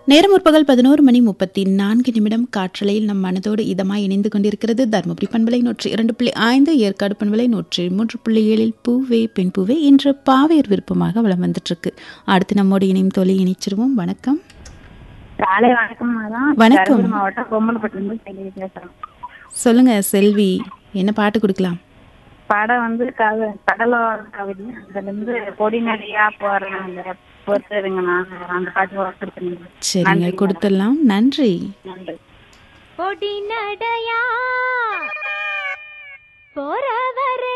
நேரம் முற்பகல் பதினோரு மணி முப்பத்தி நான்கு நிமிடம் காற்றலையில் நம் மனதோடு இதமாய் இணைந்து கொண்டிருக்கிறது தருமபுரி பண்பலை நூற்றி இரண்டு புள்ளி ஐந்து ஏற்காடு பண்பலை நூற்றி மூன்று புள்ளி ஏழில் பூவே பெண் பூவே இன்று பாவையர் விருப்பமாக வளம் வந்துட்டு இருக்கு அடுத்து நம்மோடு இணையும் தோழி இணைச்சிருவோம் வணக்கம் காலை வணக்கம் மேடம் வணக்கம். தருமபுரி மாவட்டம் பொம்மன்பட்டிலிருந்து செல்வி பேசுறேன் சொல்லுங்க செல்வி என்ன பாட்டு கொடுக்கலாம் படம் வந்து கவி கடலோர கவிதை அதுல இருந்து பொடி நடிகா போறேன் அந்த பொறுத்துருங்க நான் அந்த பாட்டு கொடுத்துருக்கேன் சரிங்க கொடுத்துடலாம் நன்றி நன்றி பொடி நடையா போறவரே